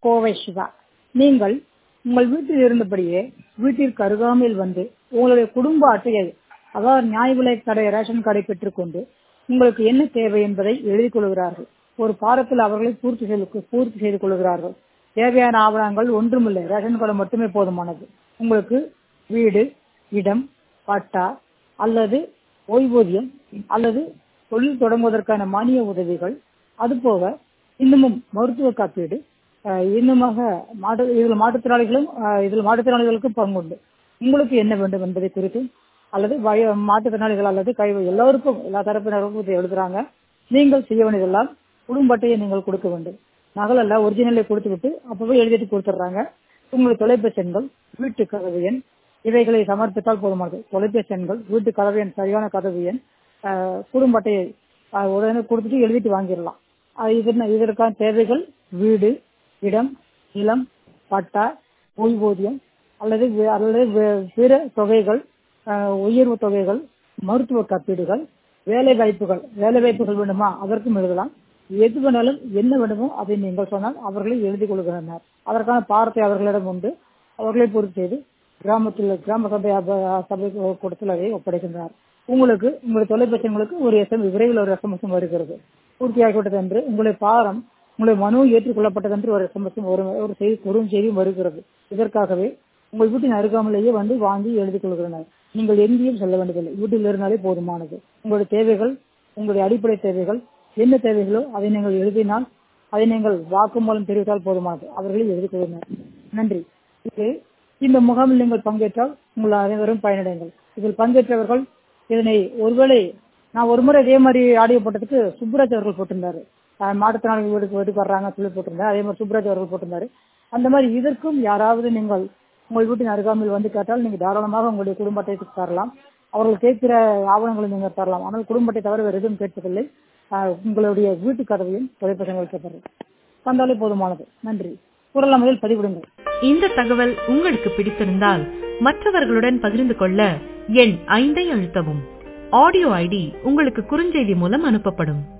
கோவை சிவா நீங்கள் உங்கள் வீட்டில் இருந்தபடியே வீட்டிற்கு அருகாமையில் வந்து உங்களுடைய குடும்ப அட்டையை அதாவது நியாய விலைக் கடை ரேஷன் கார்டை பெற்றுக்கொண்டு உங்களுக்கு என்ன தேவை என்பதை எழுதிக் கொள்கிறார்கள் ஒரு பாரத்தில் அவர்களை பூர்த்தி செய்து பூர்த்தி செய்து கொள்கிறார்கள் தேவையான ஆவணங்கள் ஒன்றுமில்லை ரேஷன் கார்டு மட்டுமே போதுமானது உங்களுக்கு வீடு இடம் பட்டா அல்லது ஓய்வூதியம் அல்லது தொழில் தொடங்குவதற்கான மானிய உதவிகள் அதுபோக இன்னமும் மருத்துவ காப்பீடு அஹ் இன்னுமாக மாற்று இதில் மாற்றுத்திறனாளிகளும் அஹ் இதில் மாற்றுத்திறனாளிகளுக்கும் பங்குண்டு உங்களுக்கு என்ன வேண்டும் என்பதை குறித்து அல்லது வய மாற்றுத்திறனாளிகள் அல்லது கை எல்லோருக்கும் எல்லா தரப்பினருக்கும் இதை எழுதுறாங்க நீங்கள் செய்ய வேண்டியதெல்லாம் குடும்ப அட்டையை நீங்கள் கொடுக்க வேண்டும் நகல் அல்ல ஒரிஜினலை கொடுத்து விட்டு அப்பவே எழுதிட்டு கொடுத்துட்றாங்க உங்களுடைய தொலைபேசி எண்கள் வீட்டு கதவு எண் இவைகளை சமர்ப்பித்தால் போதுமானது தொலைபேசி எண்கள் வீட்டு கதவு எண் சரியான கதவு எண் அஹ் குடும்ப அட்டையை அஹ் உடனே கொடுத்துட்டு எழுதிட்டு வாங்கிடலாம் அது இது இதற்கான தேவைகள் வீடு இடம் நிலம் பட்டா ஓய்வூதியம் அல்லது வே- அல்லது வே- பிற தொகைகள் அஹ், உயர்வு தொகைகள் மருத்துவ காப்பீடுகள் வேலை வாய்ப்புகள் வேலை வாய்ப்புகள் வேண்டுமா அதற்கும் எழுதலாம் எது வேணாலும் என்ன வேண்டுமோ அதை நீங்கள் சொன்னால் அவர்களே எழுதி கொள்கிறனர் அதற்கான பாரத்தை அவர்களிடம் உண்டு அவர்களை பொறுத்து செய்து கிராமத்தில் கிராம சபை அப- சபை கூட்டத்தில் அதை ஒப்படைக்கின்றனர் உங்களுக்கு உங்களுடைய தொலைபேசி எண்களுக்கு ஒரு எஸ்எம் விரைவில் ஒரு எஸ்எம்எஸ் வருகிறது பூர்த்தியாகிவிட்டது என்று உங்களுடைய பாரம் உங்களுடைய மனு ஏற்றுக்கொள்ளப்பட்டது என்று ஒரு எஸ்எம்எஸ் ஒரு ஒரு செய்தி குறும் செய்தியும் வருகிறது இதற்காகவே உங்கள் வீட்டின் அருகாமலேயே வந்து வாங்கி எழுதிக் கொள்கிறனர் நீங்கள் எங்கேயும் செல்ல வேண்டியதில்லை வீட்டில் இருந்தாலே போதுமானது உங்களுடைய தேவைகள் உங்களுடைய அடிப்படை தேவைகள் என்ன தேவைகளோ அதை நீங்கள் எழுதினால் அதை நீங்கள் வாக்குமூலம் தெரிவித்தால் போதுமானது அவர்களே எழுதிக் கொள்ளுங்கள் நன்றி இது இந்த முகாமில் நீங்கள் பங்கேற்றால் உங்கள் அனைவரும் பயனடைங்கள் இதில் பங்கேற்றவர்கள் இதனை ஒருவேளை நான் ஒரு முறை இதே மாதிரி ஆடியோ போட்டதுக்கு சுப்ராஜ் அவர்கள் போட்டிருந்தாரு அஹ் மாற்றுத்திறனாளிகள் வீட்டுக்கு வீட்டுக்கு வர்றாங்க சொல்லி போட்டிருந்தாரு அதே மாதிரி சுப்ராஜ் அவர்கள் போட்டிருந்தாரு அந்த மாதிரி இதற்கும் யாராவது நீங்கள் உங்கள் வீட்டின் அருகாமையில் வந்து கேட்டால் நீங்கள் தாராளமாக உங்களுடைய குடும்ப அட்டைக்கு தரலாம் அவர்கள் கேட்கிற ஆவணங்களை நீங்கள் தரலாம் ஆனால் குடும்ப அட்டை தவிர வேறு எதுவும் கேட்பதில்லை அஹ் உங்களுடைய வீட்டு கதவையும் தொலைபேசி வைக்கப்படும் தந்தாலே போதுமானது நன்றி குரல் அமைதியில் பதிவிடுங்கள் இந்த தகவல் உங்களுக்கு பிடித்திருந்தால் மற்றவர்களுடன் பகிர்ந்து கொள்ள எண் ஐந்தை அழுத்தவும் ஆடியோ ஐடி உங்களுக்கு குறுஞ்செய்தி மூலம் அனுப்பப்படும்